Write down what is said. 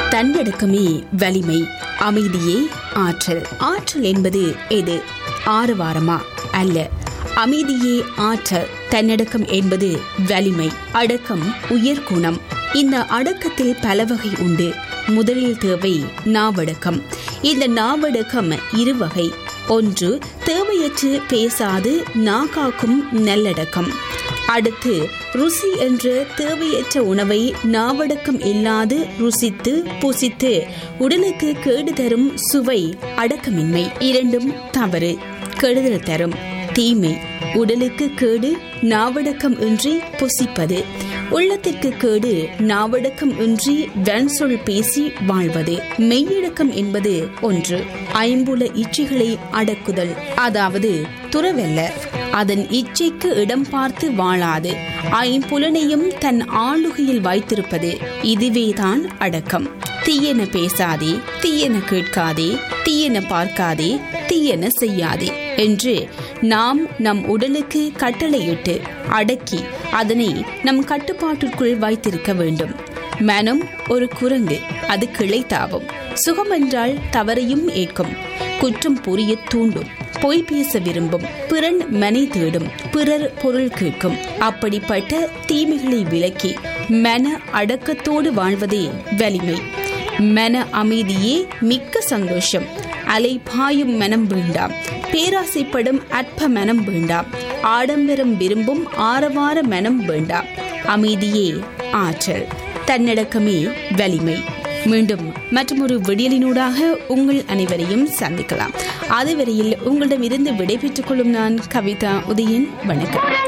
தன்னடக்கமே வலிமை அமைதியே ஆற்றல் ஆற்றல் என்பது எது ஆரவாரமா அல்ல அமைதியே ஆற்றல் தன்னடக்கம் என்பது வலிமை அடக்கம் உயர்குணம் இந்த அடக்கத்தில் பல வகை உண்டு முதலில் தேவை நாவடக்கம் இந்த நாவடக்கம் இருவகை ஒன்று தேவையற்று பேசாது நாகாக்கும் நல்லடக்கம் அடுத்து ருசி என்ற தேவையற்ற உணவை நாவடக்கம் இல்லாது ருசித்து புசித்து உடலுக்கு கேடு தரும் சுவை அடக்கமின்மை இரண்டும் தவறு கெடுதல் தரும் தீமை உடலுக்கு கேடு நாவடக்கம் இன்றி புசிப்பது உள்ளத்திற்கு கேடு நாவடக்கம் இன்றி வன்சொல் பேசி வாழ்வது மெய்யடக்கம் என்பது ஒன்று ஐம்புல இச்சைகளை அடக்குதல் அதாவது துறவல்ல அதன் இச்சைக்கு இடம் பார்த்து வாழாது ஐம்புலனையும் தன் ஆளுகையில் வைத்திருப்பது இதுவேதான் அடக்கம் தீயன பேசாதே தீயன கேட்காதே தீயன பார்க்காதே தீயன செய்யாதே என்று நாம் நம் உடலுக்கு கட்டளையிட்டு அடக்கி அதனை நம் கட்டுப்பாட்டிற்குள் வைத்திருக்க வேண்டும் மனம் ஒரு குரங்கு அது கிளைத்தாவும் சுகமென்றால் தவறையும் ஏற்கும் குற்றம் புரிய தூண்டும் பொய் பேச விரும்பும் பிறன் மனை தேடும் பிறர் பொருள் கேட்கும் அப்படிப்பட்ட தீமைகளை விலக்கி மன அடக்கத்தோடு வாழ்வதே வலிமை மன அமைதியே மிக்க சந்தோஷம் அலை பாயும் மனம் வேண்டாம் பேராசைப்படும் அற்ப மனம் வேண்டாம் ஆடம்பரம் விரும்பும் ஆரவார மனம் வேண்டாம் அமைதியே ஆற்றல் தன்னடக்கமே வலிமை மீண்டும் மற்றொரு விடியலினூடாக உங்கள் அனைவரையும் சந்திக்கலாம் அதுவரையில் உங்களிடமிருந்து விடைபெற்றுக் கொள்ளும் நான் கவிதா உதயன் வணக்கம்